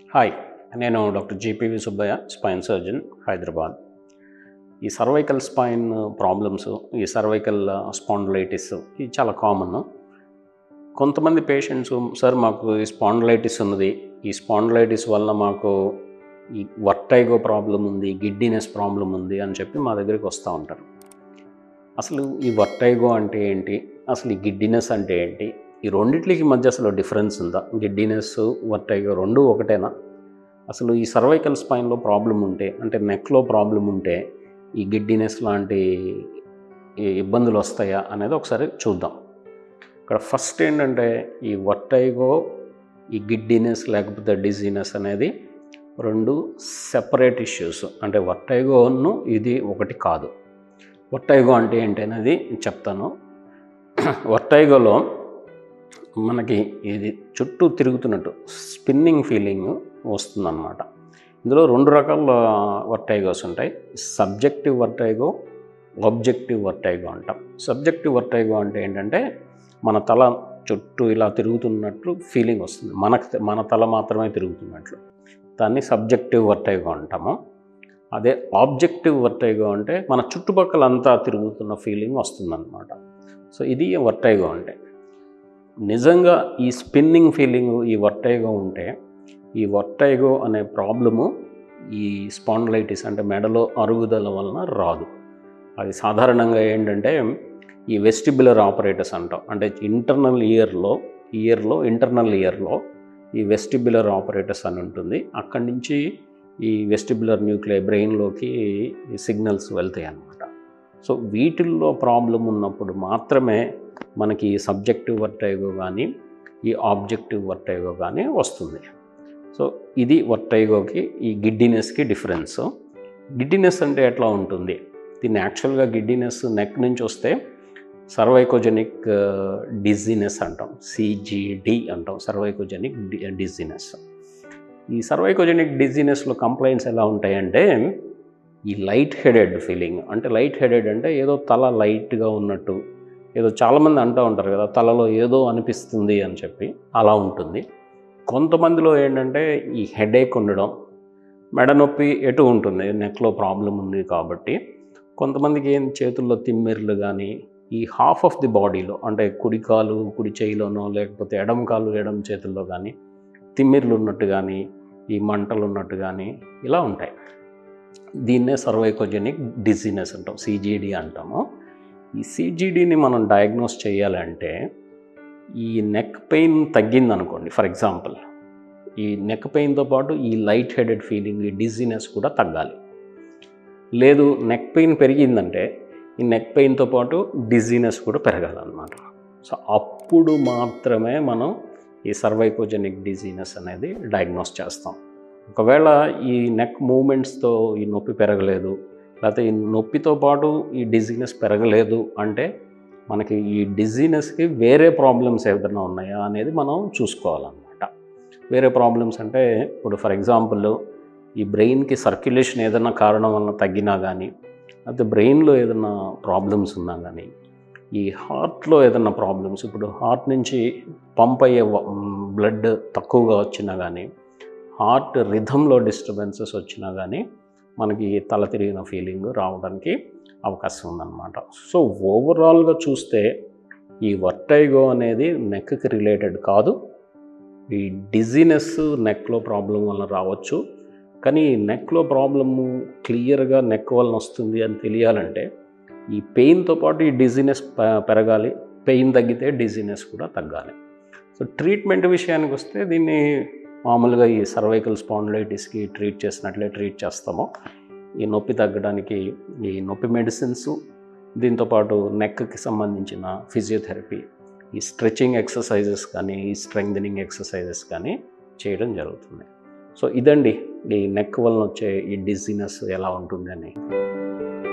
hi నేను doctor GPV Subbaiah spine surgeon Hyderabad ఈ cervical spine problems ఈ సర్వైకల్ స్పాండిలైటిస్ ఇది చాలా కామన్ కొంతమంది పేషెంట్స్ సార్ మాకు ఈ స్పాండిలైటిస్ ఉన్నది ఈ స్పాండిలైటిస్ వల్ల మాకు ఈ వర్టైగో ప్రాబ్లం ఉంది గిడ్డినెస్ ప్రాబ్లం ఉంది అని చెప్పి మా దగ్గరికి వస్తూ ఉంటారు అసలు ఈ వర్టైగో అంటే ఏంటి అసలు ఈ గిడ్డినెస్ అంటే ఏంటి ఈ రెండిట్లకి మధ్య అసలు డిఫరెన్స్ ఉందా గిడ్డినెస్ వర్టైగో రెండు ఒకటేనా అసలు ఈ సర్వైకల్ స్పైన్లో ప్రాబ్లం ఉంటే అంటే నెక్లో ప్రాబ్లం ఉంటే ఈ గిడ్డినెస్ లాంటి ఈ ఇబ్బందులు వస్తాయా అనేది ఒకసారి చూద్దాం ఇక్కడ ఫస్ట్ ఏంటంటే ఈ వర్టైగో ఈ గిడ్డినెస్ లేకపోతే డిజీనెస్ అనేది రెండు సెపరేట్ ఇష్యూస్ అంటే వర్టైగోను ఇది ఒకటి కాదు వర్టైగో అంటే ఏంటి అనేది చెప్తాను వర్టైగోలో మనకి ఇది చుట్టూ తిరుగుతున్నట్టు స్పిన్నింగ్ ఫీలింగ్ వస్తుందన్నమాట ఇందులో రెండు రకాల వర్టైగోస్ ఉంటాయి సబ్జెక్టివ్ వర్టైగో ఆబ్జెక్టివ్ వర్టైగో అంటాం సబ్జెక్టివ్ వర్టైగో అంటే ఏంటంటే మన తల చుట్టూ ఇలా తిరుగుతున్నట్లు ఫీలింగ్ వస్తుంది మనకు మన తల మాత్రమే తిరుగుతున్నట్లు దాన్ని సబ్జెక్టివ్ వర్టైగో అంటాము అదే ఆబ్జెక్టివ్ వర్టైగో అంటే మన చుట్టుపక్కల అంతా తిరుగుతున్న ఫీలింగ్ వస్తుందన్నమాట సో ఇది వర్టైగో అంటే నిజంగా ఈ స్పిన్నింగ్ ఫీలింగ్ ఈ వర్టైగో ఉంటే ఈ వర్టైగో అనే ప్రాబ్లము ఈ స్పాండిలైటిస్ అంటే మెడలో అరుగుదల వలన రాదు అది సాధారణంగా ఏంటంటే ఈ వెస్టిబులర్ ఆపరేటర్స్ అంటాం అంటే ఇంటర్నల్ ఇయర్లో ఇయర్లో ఇంటర్నల్ ఇయర్లో ఈ వెస్టిబులర్ ఆపరేటర్స్ అని ఉంటుంది అక్కడి నుంచి ఈ వెస్టిబులర్ న్యూక్లియర్ బ్రెయిన్లోకి ఈ సిగ్నల్స్ వెళ్తాయి అన్నమాట సో వీటిల్లో ప్రాబ్లం ఉన్నప్పుడు మాత్రమే మనకి ఈ సబ్జెక్టివ్ వర్టైగో కానీ ఈ ఆబ్జెక్టివ్ వర్టైగో కానీ వస్తుంది సో ఇది వర్టైగోకి ఈ గిడ్డినెస్కి డిఫరెన్స్ గిడ్డినెస్ అంటే ఎట్లా ఉంటుంది దీన్ని యాక్చువల్గా గిడ్డినెస్ నెక్ నుంచి వస్తే సర్వైకోజెనిక్ డిజీనెస్ అంటాం సిజిడి అంటాం సర్వైకోజెనిక్ డిజీనెస్ ఈ సర్వైకోజెనిక్ డిజీనెస్లో కంప్లైంట్స్ ఎలా ఉంటాయంటే ఈ లైట్ హెడెడ్ ఫీలింగ్ అంటే లైట్ హెడెడ్ అంటే ఏదో తల లైట్గా ఉన్నట్టు ఏదో చాలామంది అంటూ ఉంటారు కదా తలలో ఏదో అనిపిస్తుంది అని చెప్పి అలా ఉంటుంది కొంతమందిలో ఏంటంటే ఈ హెడేక్ ఉండడం మెడ నొప్పి ఎటు ఉంటుంది నెక్లో ప్రాబ్లం ఉంది కాబట్టి కొంతమందికి ఏం చేతుల్లో తిమ్మిర్లు కానీ ఈ హాఫ్ ఆఫ్ ది బాడీలో అంటే కుడి కాలు కుడి చేయిలోనో లేకపోతే ఎడమ కాలు ఎడమ చేతుల్లో కానీ తిమ్మిర్లు ఉన్నట్టు కానీ ఈ మంటలు ఉన్నట్టు కానీ ఇలా ఉంటాయి దీన్నే సర్వైకోజెనిక్ డిజీనెస్ అంటాం సిజిడి అంటాము ఈ సిజిడిని మనం డయాగ్నోస్ చేయాలంటే ఈ నెక్ పెయిన్ తగ్గింది అనుకోండి ఫర్ ఎగ్జాంపుల్ ఈ నెక్ పెయిన్తో పాటు ఈ లైట్ హెడెడ్ ఫీలింగ్ ఈ డిజీనెస్ కూడా తగ్గాలి లేదు నెక్ పెయిన్ పెరిగిందంటే ఈ నెక్ పెయిన్తో పాటు డిజీనెస్ కూడా పెరగాలన్నమాట సో అప్పుడు మాత్రమే మనం ఈ సర్వైకోజెనిక్ డిజీనెస్ అనేది డయాగ్నోస్ చేస్తాం ఒకవేళ ఈ నెక్ మూమెంట్స్తో ఈ నొప్పి పెరగలేదు లేకపోతే ఈ నొప్పితో పాటు ఈ డిజీనెస్ పెరగలేదు అంటే మనకి ఈ డిజీనెస్కి వేరే ప్రాబ్లమ్స్ ఏదైనా ఉన్నాయా అనేది మనం చూసుకోవాలన్నమాట వేరే ప్రాబ్లమ్స్ అంటే ఇప్పుడు ఫర్ ఎగ్జాంపుల్ ఈ బ్రెయిన్కి సర్క్యులేషన్ ఏదైనా కారణం వలన తగ్గినా కానీ లేకపోతే బ్రెయిన్లో ఏదైనా ప్రాబ్లమ్స్ ఉన్నా కానీ ఈ హార్ట్లో ఏదైనా ప్రాబ్లమ్స్ ఇప్పుడు హార్ట్ నుంచి పంప్ అయ్యే బ్లడ్ తక్కువగా వచ్చినా కానీ హార్ట్ రిథంలో డిస్టర్బెన్సెస్ వచ్చినా కానీ మనకి తల తిరిగిన ఫీలింగ్ రావడానికి అవకాశం ఉందన్నమాట సో ఓవరాల్గా చూస్తే ఈ వర్టైగో అనేది నెక్కి రిలేటెడ్ కాదు ఈ డిజీనెస్ నెక్లో ప్రాబ్లం వలన రావచ్చు కానీ నెక్లో ప్రాబ్లము క్లియర్గా నెక్ వలన వస్తుంది అని తెలియాలంటే ఈ పెయిన్తో పాటు ఈ డిజీనెస్ పెరగాలి పెయిన్ తగ్గితే డిజీనెస్ కూడా తగ్గాలి సో ట్రీట్మెంట్ విషయానికి వస్తే దీన్ని మామూలుగా ఈ సర్వైకల్ స్పాండిలైటిస్కి ట్రీట్ చేసినట్లే ట్రీట్ చేస్తాము ఈ నొప్పి తగ్గడానికి ఈ నొప్పి మెడిసిన్స్ దీంతోపాటు నెక్కి సంబంధించిన ఫిజియోథెరపీ ఈ స్ట్రెచింగ్ ఎక్సర్సైజెస్ కానీ ఈ స్ట్రెంగ్దనింగ్ ఎక్సర్సైజెస్ కానీ చేయడం జరుగుతుంది సో ఇదండి ఈ నెక్ వలన వచ్చే ఈ డిజీనెస్ ఎలా ఉంటుంది అని